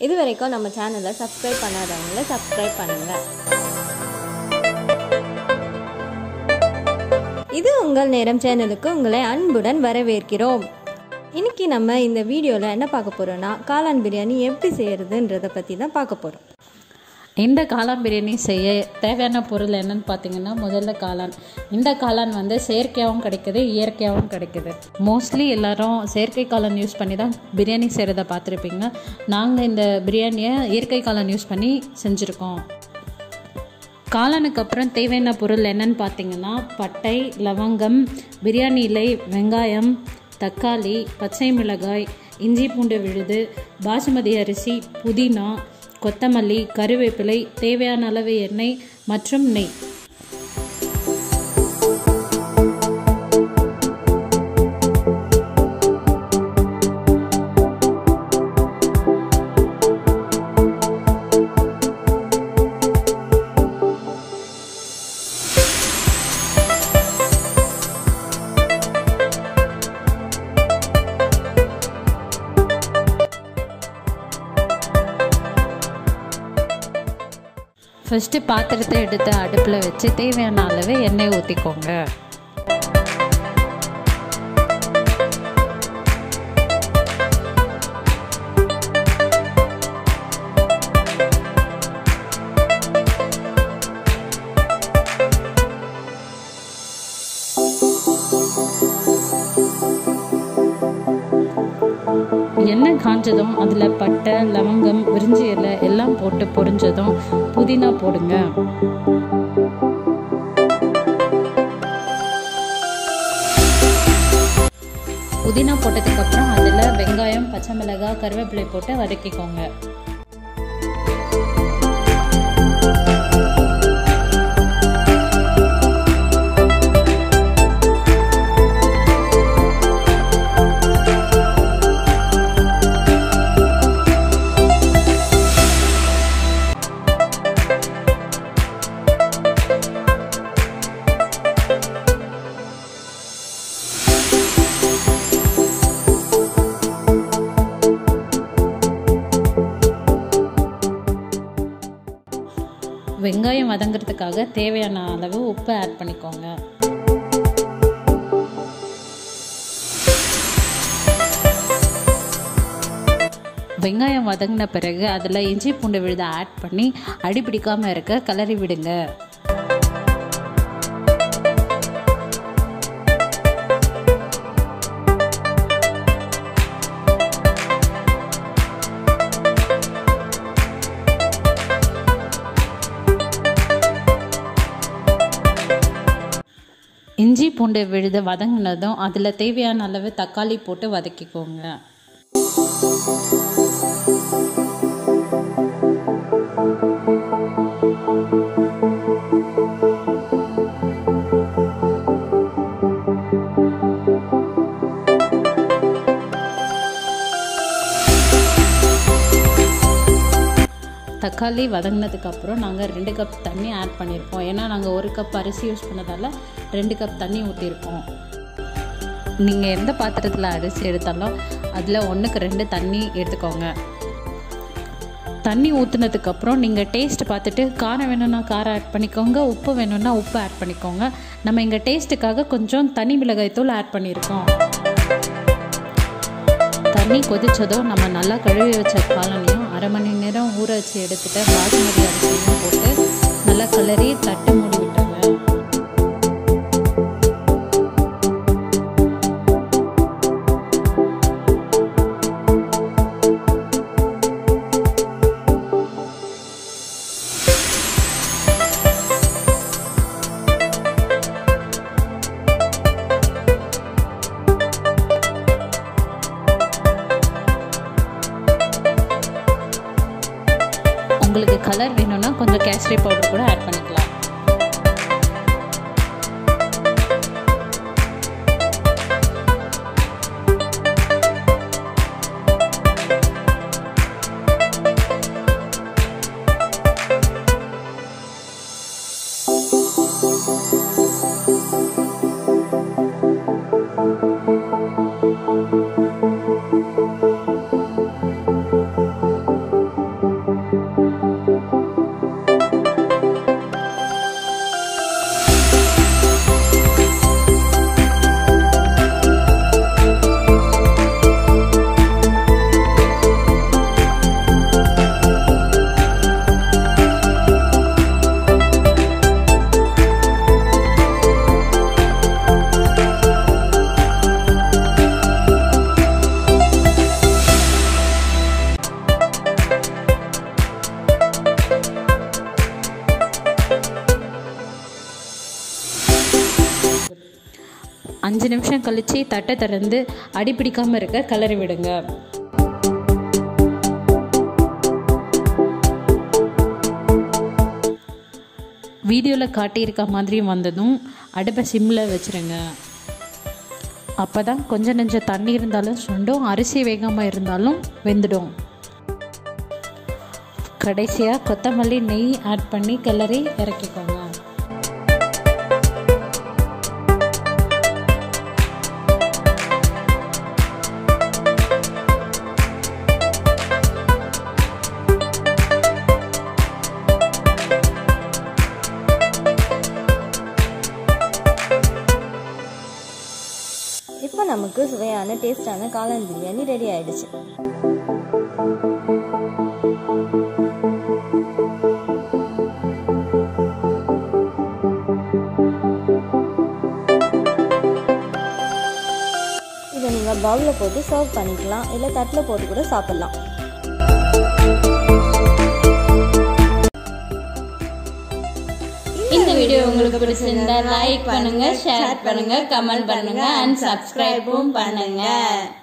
இது வரைக்கும் நம்ம சேனலை சப்ஸ்கிரைப் பண்ணாதவங்கள சப்ஸ்கிரைப் பண்ணுங்கள் இது உங்கள் நேரம் சேனலுக்கு உங்களை அன்புடன் வரவேற்கிறோம் இன்னைக்கு நம்ம இந்த வீடியோவில் என்ன பார்க்க போகிறோன்னா காளான் பிரியாணி எப்படி செய்யறதுன்றதை பற்றி தான் பார்க்க போகிறோம் இந்த காளான் பிரியாணி செய்ய தேவையான பொருள் என்னன்னு பார்த்தீங்கன்னா முதல்ல காளான் இந்த காளான் வந்து செயற்கையாகவும் கிடைக்குது இயற்கையாகவும் கிடைக்குது மோஸ்ட்லி எல்லாரும் செயற்கை காளான் யூஸ் பண்ணி தான் பிரியாணி செய்கிறத பார்த்துருப்பீங்க நாங்கள் இந்த பிரியாணியை இயற்கை காளான் யூஸ் பண்ணி செஞ்சுருக்கோம் காளானுக்கு அப்புறம் தேவையான பொருள் என்னன்னு பார்த்தீங்கன்னா பட்டை லவங்கம் பிரியாணி இலை வெங்காயம் தக்காளி பச்சை மிளகாய் இஞ்சி பூண்டு விழுது பாசுமதி அரிசி புதினா கொத்தமல்லி கருவேப்பிலை தேவையான அளவு எண்ணெய் மற்றும் நெய் ஃபஸ்ட்டு பாத்திரத்தை எடுத்து அடுப்பில் வச்சு தேவையான அளவு எண்ணெய் ஊற்றிக்கோங்க எண்ணெய் காஞ்சதும் அதில் பட்டை லவங்கம் விரிஞ்சி இலை எல்லாம் போட்டு பொரிஞ்சதும் புதினா போடுங்க புதினா போட்டதுக்கப்புறம் அதில் வெங்காயம் பச்சை மிளகாய் கருவேப்பிலை போட்டு வதக்கிக்கோங்க வெங்காயம் வதங்கிறதுக்காக தேவையான அளவு உப்பு ஆட் பண்ணிக்கோங்க வெங்காயம் வதங்கின பிறகு அதில் இஞ்சி பூண்டு விழுத ஆட் பண்ணி அடி பிடிக்காமல் இருக்க கிளறி விடுங்க இஞ்சி பூண்டு விழுது வதங்கினதும் அதில் தேவையான அளவு தக்காளி போட்டு வதக்கிக்கோங்க தக்காளி வதங்கினதுக்கப்புறம் நாங்கள் ரெண்டு கப் தண்ணி ஆட் பண்ணியிருக்கோம் ஏன்னா நாங்கள் ஒரு கப் அரிசி யூஸ் பண்ணதால் ரெண்டு கப் தண்ணி ஊற்றிருக்கோம் நீங்கள் எந்த பாத்திரத்தில் அரிசி எடுத்தாலும் அதில் ஒன்றுக்கு ரெண்டு தண்ணி எடுத்துக்கோங்க தண்ணி ஊற்றுனதுக்கப்புறம் நீங்கள் டேஸ்ட் பார்த்துட்டு காரம் வேணும்னா காரம் ஆட் பண்ணிக்கோங்க உப்பு வேணும்னா உப்பு ஆட் பண்ணிக்கோங்க நம்ம இங்கே டேஸ்ட்டுக்காக கொஞ்சம் தனி மிளகாய் தூள் ஆட் பண்ணியிருக்கோம் தண்ணி கொதிச்சதும் நம்ம நல்லா கழுவி வச்ச காலனையும் அரை மணி நேரம் ஊற வச்சு எடுத்துட்டு பாசுமதி அரிசியும் போட்டு நல்லா கிளறி தட்டு மூடி விட்டுருங்க உங்களுக்கு கலர் வேணும்னா கொஞ்சம் கேசரி பவுடர் கூட ஆட் பண்ணிக்கலாம் அஞ்சு நிமிஷம் கழித்து தட்டை திறந்து அடி பிடிக்காமல் இருக்க கிளறி விடுங்க வீடியோவில் காட்டியிருக்க மாதிரி வந்ததும் அடுப்பை சிம்மில் வச்சுருங்க அப்போ தான் கொஞ்சம் நெஞ்சம் தண்ணி இருந்தாலும் சுண்டும் அரிசி வேகாமல் இருந்தாலும் வெந்துடும் கடைசியாக கொத்தமல்லி நெய் ஆட் பண்ணி கிளறி இறக்கிக்கோங்க இப்போ நமக்கு சுவையான டேஸ்டான காளான் பிரியாணி ரெடி ஆயிடுச்சு இதை நீங்கள் பவுலில் போட்டு சர்வ் பண்ணிக்கலாம் இல்லை தட்டில் போட்டு கூட சாப்பிட்லாம் இந்த வீடியோ உங்களுக்கு பிடிச்சிருந்தா லைக் பண்ணுங்க ஷேர் பண்ணுங்க கமெண்ட் பண்ணுங்க அண்ட் சப்ஸ்கிரைபும் பண்ணுங்க